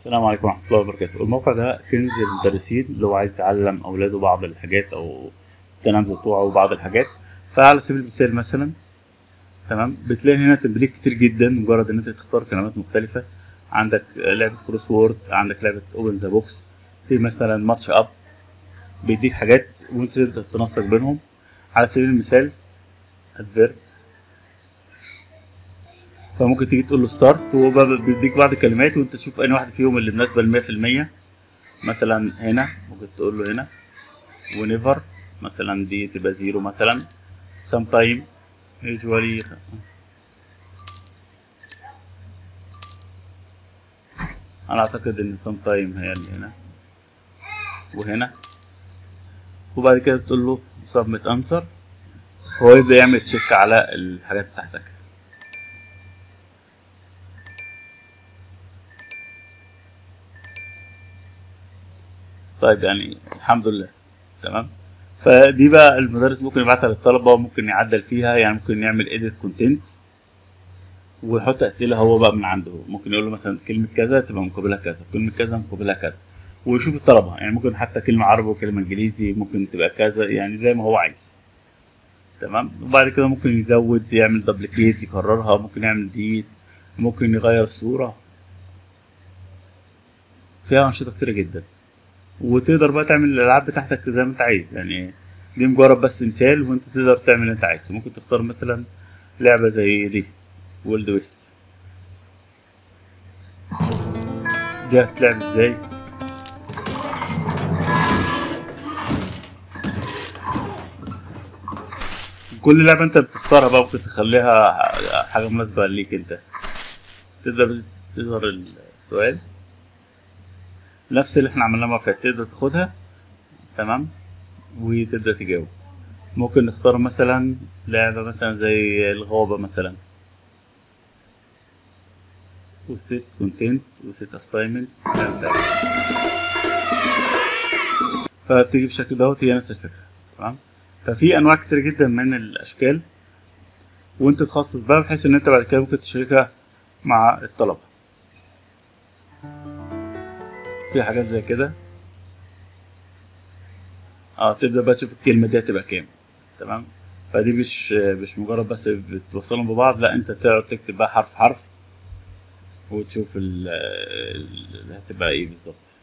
السلام عليكم ورحمة الله وبركاته الموقع ده كنز المدرسين اللي هو عايز يعلم أولاده بعض الحاجات أو التلامذة بتوعه بعض الحاجات فعلى سبيل المثال مثلا تمام بتلاقي هنا تمبليك كتير جدا مجرد إن أنت تختار كلمات مختلفة عندك لعبة كروس وورد عندك لعبة أوبن ذا بوكس في مثلا ماتش أب بيديك حاجات وأنت تبدأ تنسق بينهم على سبيل المثال أدفيرب فممكن تيجي تقول له ستارت وهو بقى بيديك بعض الكلمات وانت تشوف انهي واحده فيهم اللي مناسبه لمية في المية مثلا هنا ممكن تقول له هنا ونيفر مثلا دي تبقى زيرو مثلا سام تايم يوجوالي انا اعتقد ان سام تايم هي اللي هنا وهنا وبعد كده بتقول له سبميت انسر هو يبدا يعمل تشيك على الحاجات بتاعتك طيب يعني الحمد لله تمام فدي بقى المدرس ممكن يبعتها للطلبة ممكن يعدل فيها يعني ممكن يعمل edit content ويحط أسئلة هو بقى من عنده ممكن يقول له مثلا كلمة كذا تبقى مقابلها كذا كلمة كذا مقابلها كذا ويشوف الطلبة يعني ممكن حتى كلمة عربي وكلمة إنجليزي ممكن تبقى كذا يعني زي ما هو عايز تمام وبعد كده ممكن يزود يعمل دبليكيت يكررها ممكن يعمل ديت ممكن يغير الصورة فيها أنشطة كتيرة جدا وتقدر بقى تعمل الالعاب بتاعتك زي ما انت عايز يعني دي مجرد بس مثال وانت تقدر تعمل اللي انت عايزه ممكن تختار مثلا لعبه زي دي ويلد ويست دي هتلعب ازاي كل لعبه انت بتختارها بقى ممكن تخليها حاجه مناسبه ليك انت تقدر تظهر السؤال نفس اللي احنا عملناه مع فات تقدر تاخدها تمام وتبدأ تجاوب ممكن نختار مثلا لعبة مثلا زي الغابة مثلا وست كونتنت وست اساينمنت فبتيجي بالشكل دوت هي نفس الفكرة تمام ففي انواع كتير جدا من الاشكال وانت تخصص بقى بحيث ان انت بعد كده ممكن تشاركها مع الطلبه في حاجات زي كده اه تبدا بقى تشوف الكلمه دي هتبقى كام تمام فدي مش مش مجرد بس بتوصلهم ببعض لا انت تقعد تكتب بقى حرف حرف وتشوف اللي هتبقى ايه بالظبط